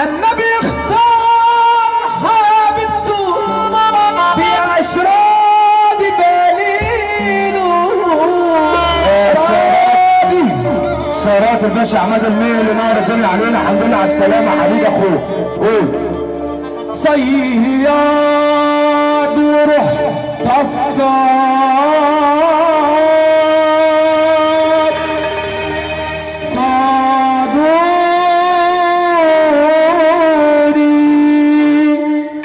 النبي اختار حبيبته بأشرار دليله راضي سارات الباشا عماد الميل اللي نار الدنيا علينا الحمد لله على السلامه حبيب اخوه قول صياد وروح تصطاد صادوني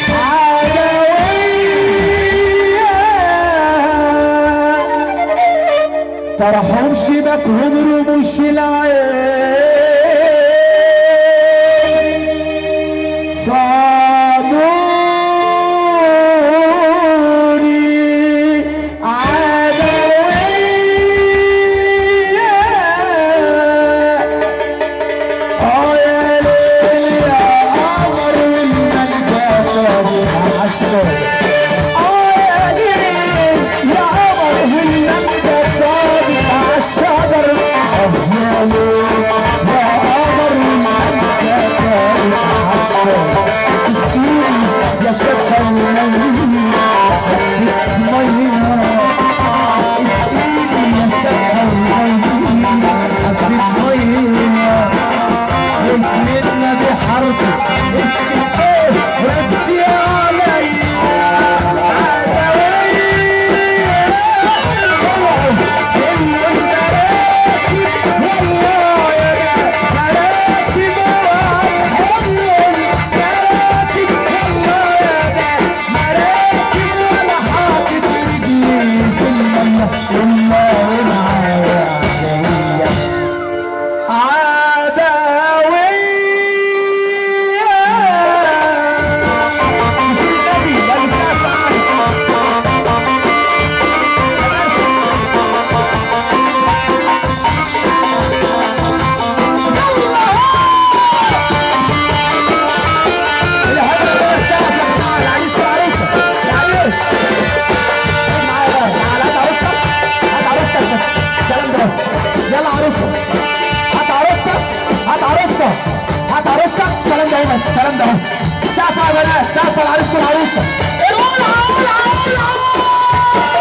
عدوية طرحهم شبكهم رموش العين صادوني عدوية اه يا ليل يا قمر والملكة عشرة اه يا ليل يا قمر والملكة صادق عالشجر اه يا ليل يا قمر والملكة صادق عالشجر تسقيني يا شيخة الليل حبيت مية اسقيني يا شيخة الليل حبيت مية اسم النبي حرصك اسم ايه ردي عليا يلا عروسه هات عروستك هات عروستك هات عروستك السلام ده هنا السلام ده هنا سقف يا بنات سقف العريس والعروسه الأولى الأولى الأولى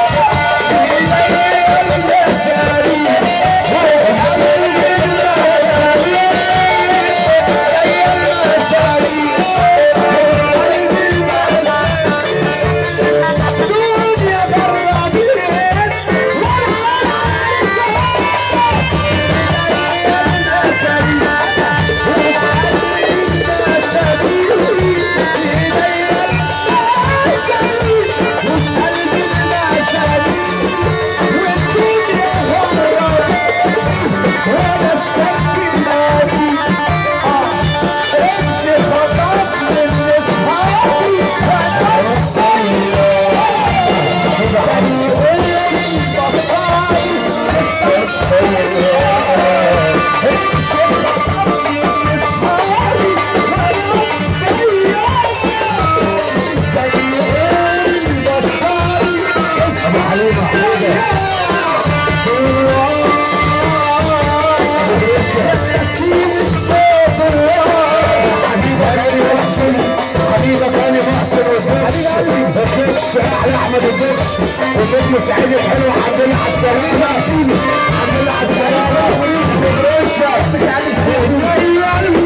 حبيبك انا محسن والدكش الدكش احلى احمد الدكش والنجم سعيد الحلو الحمد لله على السلامه الحمد لله على السلامه الدكش